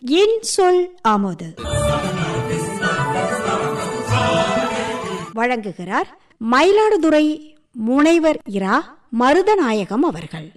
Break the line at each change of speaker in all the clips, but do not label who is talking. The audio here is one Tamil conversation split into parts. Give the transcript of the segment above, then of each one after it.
என் சொல் ஆமோது வழங்குகிறார் மயிலாடுதுறை முனைவர் இரா மருதநாயகம் அவர்கள்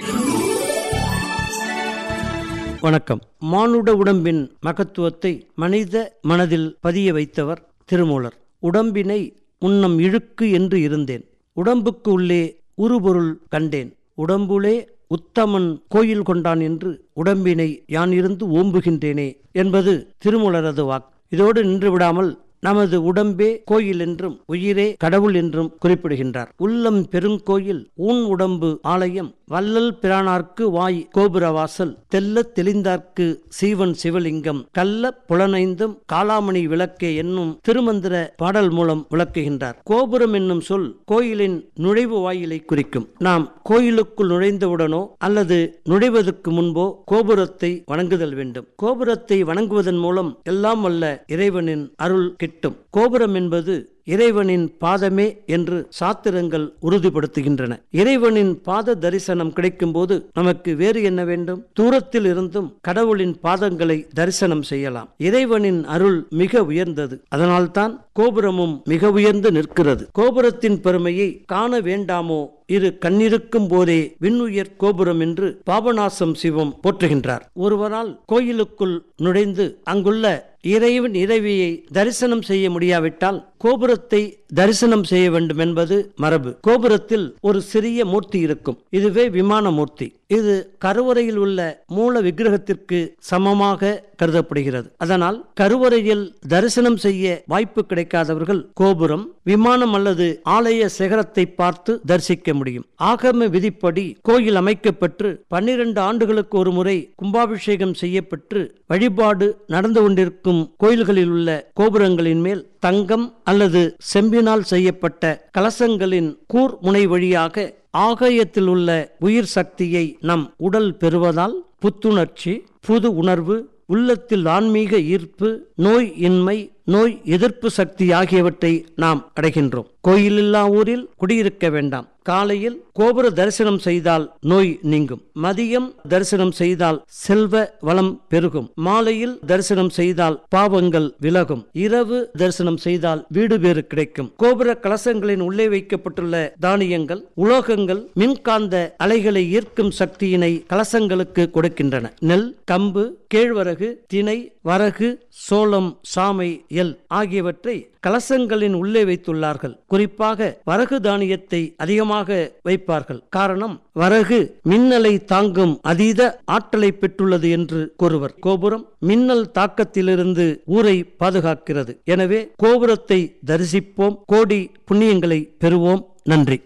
வணக்கம் மானுட உடம்பின் மகத்துவத்தை மனித மனதில் பதிய வைத்தவர் திருமூலர் உடம்பினை முன்னம் இழுக்கு என்று இருந்தேன் உடம்புக்கு உள்ளே உருபொருள் கண்டேன் உடம்புலே உத்தமன் கோயில் கொண்டான் என்று உடம்பினை யான் இருந்து ஓம்புகின்றேனே என்பது திருமூலரது வாக்கு இதோடு நின்று விடாமல் நமது உடம்பே கோயில் என்றும் உயிரே கடவுள் என்றும் குறிப்பிடுகின்றார் உள்ளம் பெருங்கோயில் ஊன் உடம்பு ஆலயம் வள்ளல் பிரானார்க்கு வாய் கோபுரவாசல் தெல்லத் தெளிந்தார்க்கு சீவன் சிவலிங்கம் கள்ள புலனைந்தும் காலாமணி விளக்கே என்னும் திருமந்திர பாடல் மூலம் விளக்குகின்றார் கோபுரம் என்னும் சொல் கோயிலின் நுழைவு வாயிலை குறிக்கும் நாம் கோயிலுக்குள் நுழைந்தவுடனோ அல்லது நுழைவதற்கு முன்போ கோபுரத்தை வணங்குதல் வேண்டும் கோபுரத்தை வணங்குவதன் மூலம் எல்லாம் வல்ல இறைவனின் அருள் கிட்டும் கோபுரம் என்பது இறைவனின் பாதமே என்று சாத்திரங்கள் உறுதிப்படுத்துகின்றன இறைவனின் பாத தரிசனம் கிடைக்கும்போது நமக்கு வேறு என்ன வேண்டும் தூரத்தில் இருந்தும் கடவுளின் பாதங்களை தரிசனம் செய்யலாம் இறைவனின் அருள் மிக உயர்ந்தது அதனால்தான் கோபுரமும் மிக உயர்ந்து நிற்கிறது கோபுரத்தின் பெருமையை காண வேண்டாமோ இரு கண்ணிருக்கும் போதே விண்ணுயர் கோபுரம் என்று பாபநாசம் சிவம் போற்றுகின்றார் ஒருவரால் கோயிலுக்குள் நுழைந்து அங்குள்ள இறைவன் இறைவியை தரிசனம் செய்ய முடியாவிட்டால் கோபுரத்தை தரிசனம் செய்ய வேண்டும் என்பது மரபு கோபுரத்தில் ஒரு சிறிய மூர்த்தி இருக்கும் இதுவே விமான மூர்த்தி இது கருவறையில் உள்ள மூல விக்கிரகத்திற்கு சமமாக கருதப்படுகிறது அதனால் கருவறையில் தரிசனம் செய்ய வாய்ப்பு கிடைக்காதவர்கள் கோபுரம் விமானம் அல்லது ஆலய சிகரத்தை பார்த்து தரிசிக்க முடியும் ஆகம விதிப்படி கோயில் அமைக்கப்பட்டு பன்னிரண்டு ஆண்டுகளுக்கு ஒரு முறை கும்பாபிஷேகம் செய்யப்பட்டு வழிபாடு நடந்து கொண்டிருக்கும் கோயில்களில் உள்ள கோபுரங்களின் மேல் தங்கம் அல்லது செம்பினால் செய்யப்பட்ட கலசங்களின் கூர் முனை வழியாக ஆகாயத்தில் உள்ள உயிர் சக்தியை நம் உடல் பெறுவதால் புத்துணர்ச்சி புது உணர்வு உள்ளத்தில் ஆன்மீக ஈர்ப்பு நோய் இன்மை நோய் எதிர்ப்பு சக்தி ஆகியவற்றை நாம் அடைகின்றோம் கோயிலில்லா ஊரில் குடியிருக்க வேண்டாம் காலையில் கோபுர தரிசனம் செய்தால் நோய் நீங்கும் மதியம் தரிசனம் செய்தால் செல்வ வளம் பெருகும் மாலையில் தரிசனம் செய்தால் பாவங்கள் விலகும் இரவு தரிசனம் செய்தால் வீடு பேறு கிடைக்கும் கோபுர கலசங்களின் உள்ளே வைக்கப்பட்டுள்ள தானியங்கள் உலோகங்கள் மின்காந்த அலைகளை ஈர்க்கும் சக்தியினை கலசங்களுக்கு கொடுக்கின்றன நெல் கம்பு கேழ்வரகு திணை வரகு சோளம் சாமை எல் ஆகியவற்றை கலசங்களின் உள்ளே வைத்துள்ளார்கள் குறிப்பாக வரகு தானியத்தை அதிகமாக வைப்பார்கள் காரணம் வரகு மின்னலை தாங்கும் அதீத ஆற்றலை பெற்றுள்ளது என்று கூறுவர் கோபுரம் மின்னல் தாக்கத்திலிருந்து ஊரை பாதுகாக்கிறது எனவே கோபுரத்தை தரிசிப்போம் கோடி புண்ணியங்களை பெறுவோம் நன்றி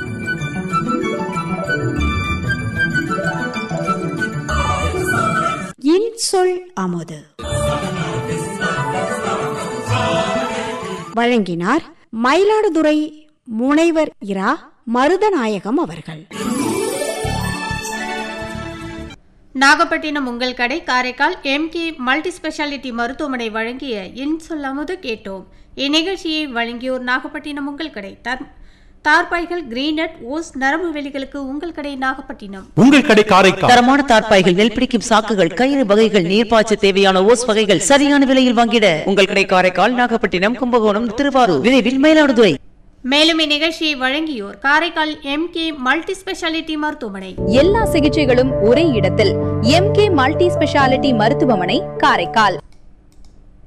என் சொல் ஆமோது வழங்கினார் மயிலாடுதுறை முனைவர் இரா மருதநாயகம் அவர்கள்
நாகப்பட்டினம் உங்கள் கடை காரைக்கால் எம்கே மல்டி ஸ்பெஷாலிட்டி மருத்துவமனை வழங்கிய இன் சொல்லாமது கேட்டோம் இந்நிகழ்ச்சியை வழங்கியோர் நாகப்பட்டினம் உங்கள் கடை தர் தார்பாய்கள் கிரீனட் ஓஸ் நரம்பு வெளிகளுக்கு உங்கள் கடை நாகப்பட்டினம்
உங்கள் கடை காரைக்கால்
தரமான தார்ப்பாய்கள் நெல் பிடிக்கும் சாக்குகள் கயிறு வகைகள் நீர்ப்பாய்ச்ச தேவையான ஓஸ் வகைகள் சரியான விலையில் வாங்கிட உங்கள் கடை காரைக்கால் நாகப்பட்டினம் கும்பகோணம் திருவாரூர் விரைவில் மயிலாடுதுறை
மேலும் இந்நிகழ்ச்சியை வழங்கியோர் காரைக்கால் எம்கே மல்டி ஸ்பெஷாலிட்டி மருத்துவமனை
எல்லா சிகிச்சைகளும் ஒரே இடத்தில் எம்கே மல்டி ஸ்பெஷாலிட்டி மருத்துவமனை காரைக்கால்